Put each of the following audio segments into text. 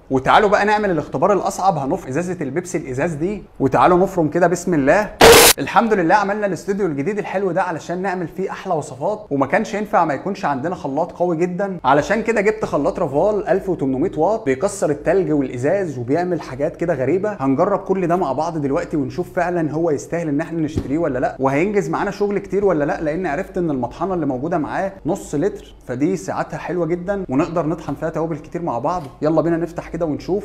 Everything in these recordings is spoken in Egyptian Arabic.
وتعالوا بقى نعمل الاختبار الاصعب هنفرم ازازه البيبسي الازاز دي وتعالوا نفرم كده بسم الله الحمد لله عملنا الاستوديو الجديد الحلو ده علشان نعمل فيه احلى وصفات وما كانش ينفع ما يكونش عندنا خلاط قوي جدا علشان كده جبت خلاط رافال 1800 واط بيكسر التلج والازاز وبيعمل حاجات كده غريبه هنجرب كل ده مع بعض دلوقتي ونشوف فعلا هو يستاهل ان احنا نشتريه ولا لا وهينجز معانا شغل كتير ولا لا لان عرفت ان المطحنه اللي موجوده معاه نص لتر فدي ساعتها حلوه جدا ونقدر نطحن فيها توابل كتير مع بعض يلا بينا نفتح كده ونشوف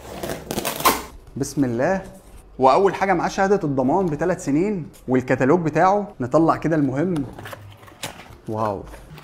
بسم الله واول حاجه معاه شهاده الضمان بثلاث سنين والكتالوج بتاعه نطلع كده المهم واو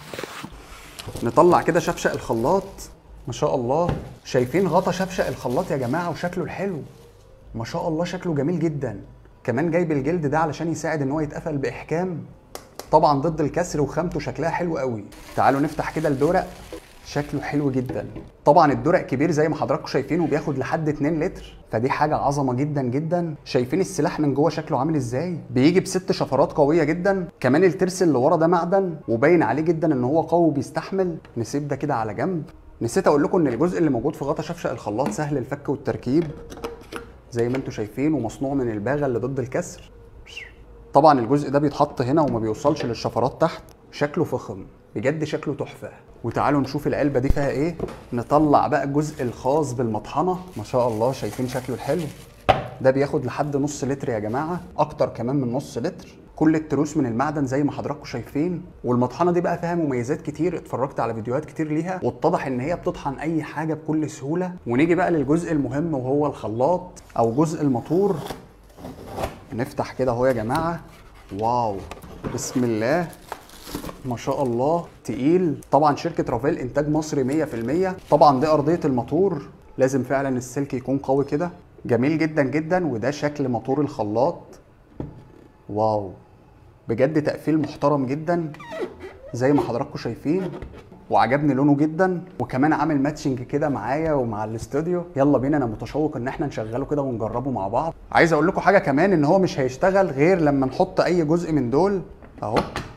نطلع كده شفشق الخلاط ما شاء الله شايفين غطا شفشق الخلاط يا جماعه وشكله الحلو ما شاء الله شكله جميل جدا كمان جايب الجلد ده علشان يساعد ان هو يتقفل باحكام طبعا ضد الكسر وخامته شكلها حلو قوي تعالوا نفتح كده الدورق شكله حلو جدا طبعا الدرق كبير زي ما حضراتكم شايفين وبياخد لحد 2 لتر فدي حاجه عظمه جدا جدا شايفين السلاح من جوه شكله عامل ازاي بيجي بست شفرات قويه جدا كمان الترس اللي ورا ده معدن وباين عليه جدا ان هو قوي وبيستحمل نسيب ده كده على جنب نسيت اقول لكم ان الجزء اللي موجود في غطا شفشق الخلاط سهل الفك والتركيب زي ما انتم شايفين ومصنوع من الباغه اللي ضد الكسر طبعا الجزء ده بيتحط هنا وما بيوصلش للشفرات تحت شكله فخم بجد شكله تحفه وتعالوا نشوف العلبه دي فيها ايه نطلع بقى الجزء الخاص بالمطحنه ما شاء الله شايفين شكله الحلو ده بياخد لحد نص لتر يا جماعه اكتر كمان من نص لتر كل التروس من المعدن زي ما حضراتكم شايفين والمطحنه دي بقى فيها مميزات كتير اتفرجت على فيديوهات كتير ليها واتضح ان هي بتطحن اي حاجه بكل سهوله ونيجي بقى للجزء المهم وهو الخلاط او جزء الموتور نفتح كده اهو يا جماعه واو بسم الله ما شاء الله تقيل طبعا شركه رافيل انتاج مصري 100% طبعا دي ارضيه الموتور لازم فعلا السلك يكون قوي كده جميل جدا جدا وده شكل موتور الخلاط واو بجد تقفيل محترم جدا زي ما حضراتكم شايفين وعجبني لونه جدا وكمان عامل ماتشنج كده معايا ومع الاستوديو يلا بينا انا متشوق ان احنا نشغله كده ونجربه مع بعض عايز اقول لكم حاجه كمان ان هو مش هيشتغل غير لما نحط اي جزء من دول اهو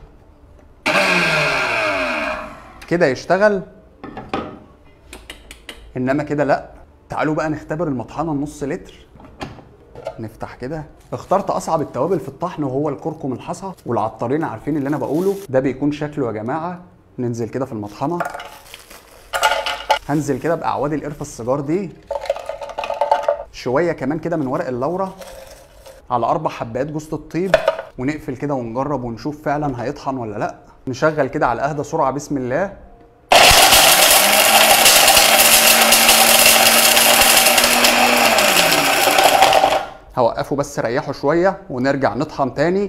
كده يشتغل انما كده لا تعالوا بقى نختبر المطحنه النص لتر نفتح كده اخترت اصعب التوابل في الطحن وهو الكركم الحصى والعطارين عارفين اللي انا بقوله ده بيكون شكله يا جماعه ننزل كده في المطحنه هنزل كده باعواد القرفه السيجار دي شويه كمان كده من ورق اللورة على اربع حبات جوز الطيب ونقفل كده ونجرب ونشوف فعلا هيطحن ولا لا نشغل كده على اهدى سرعه بسم الله هوقفه بس ريحه شويه ونرجع نطحن تاني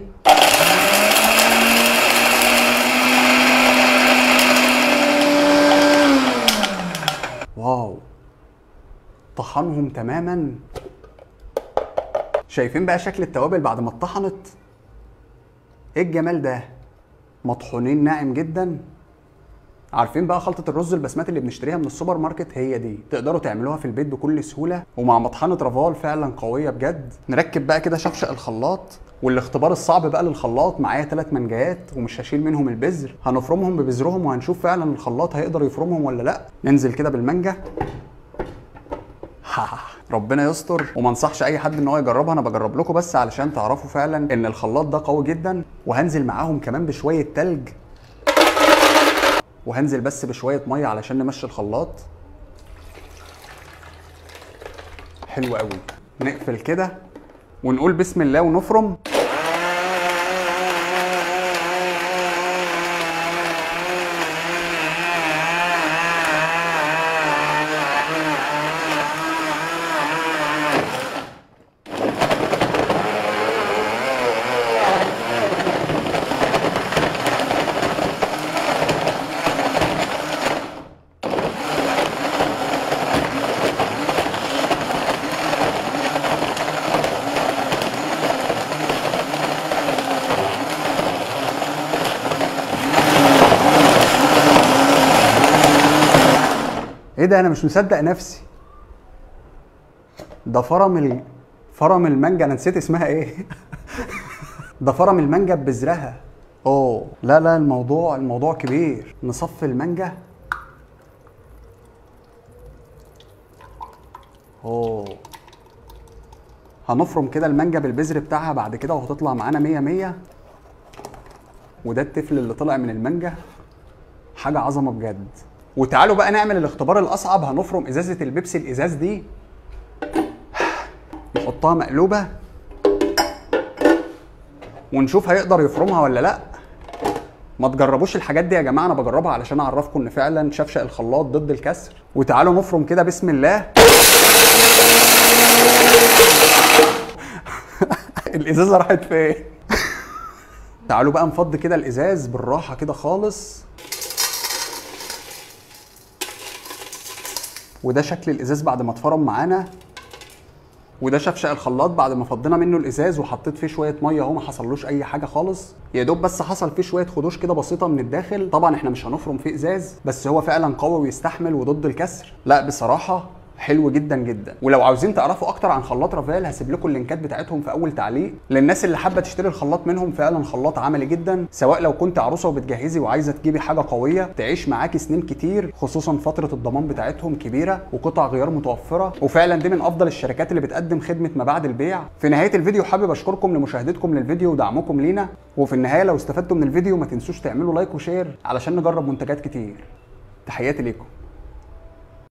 واو طحنهم تماما شايفين بقى شكل التوابل بعد ما اتطحنت ايه الجمال ده مطحونين ناعم جدا عارفين بقى خلطة الرز البسمتي اللي بنشتريها من السوبر ماركت هي دي تقدروا تعملوها في البيت بكل سهولة ومع مطحنة رافال فعلا قوية بجد نركب بقى كده شفشق الخلاط والاختبار الصعب بقى للخلاط معايا ثلاث منجات ومش هشيل منهم البذر هنفرمهم ببذرهم وهنشوف فعلا الخلاط هيقدر يفرمهم ولا لا ننزل كده بالمانجا ربنا يستر وما انصحش اي حد ان هو يجربها انا بجرب لكم بس علشان تعرفوا فعلا ان الخلاط ده قوي جدا وهنزل معاهم كمان بشويه تلج وهنزل بس بشويه ميه علشان نمشي الخلاط حلو قوي نقفل كده ونقول بسم الله ونفرم ايه ده انا مش مصدق نفسي ده فرم ال... فرم المانجا انا نسيت اسمها ايه ده فرم المانجا ببذرها اوه لا لا الموضوع الموضوع كبير نصفي المانجا اوه هنفرم كده المانجا بالبذر بتاعها بعد كده وهتطلع معانا 100 100 وده التفل اللي طلع من المانجا حاجه عظمه بجد وتعالوا بقى نعمل الاختبار الاصعب هنفرم ازازه البيبسي الازاز دي نحطها مقلوبه ونشوف هيقدر يفرمها ولا لا ما تجربوش الحاجات دي يا جماعه انا بجربها علشان اعرفكم ان فعلا شفشق الخلاط ضد الكسر وتعالوا نفرم كده بسم الله الازازه راحت فين تعالوا بقى نفضي كده الازاز بالراحه كده خالص وده شكل الازاز بعد ما اتفرم معانا وده شفشق الخلاط بعد ما فضينا منه الازاز وحطيت فيه شويه ميه اهو ما حصلوش اي حاجه خالص يا دوب بس حصل فيه شويه خدوش كده بسيطه من الداخل طبعا احنا مش هنفرم فيه ازاز بس هو فعلا قوي ويستحمل وضد الكسر لا بصراحه حلو جدا جدا ولو عاوزين تعرفوا اكتر عن خلاط رافال هسيب لكم اللينكات بتاعتهم في اول تعليق للناس اللي حابه تشتري الخلاط منهم فعلا خلاط عملي جدا سواء لو كنت عروسه وبتجهزي وعايزه تجيبي حاجه قويه تعيش معاكي سنين كتير خصوصا فتره الضمان بتاعتهم كبيره وقطع غيار متوفره وفعلا دي من افضل الشركات اللي بتقدم خدمه ما بعد البيع في نهايه الفيديو حابب اشكركم لمشاهدتكم للفيديو ودعمكم لينا وفي النهايه لو استفدتوا من الفيديو ما تنسوش تعملوا لايك وشير علشان نجرب منتجات كتير تحياتي ليكم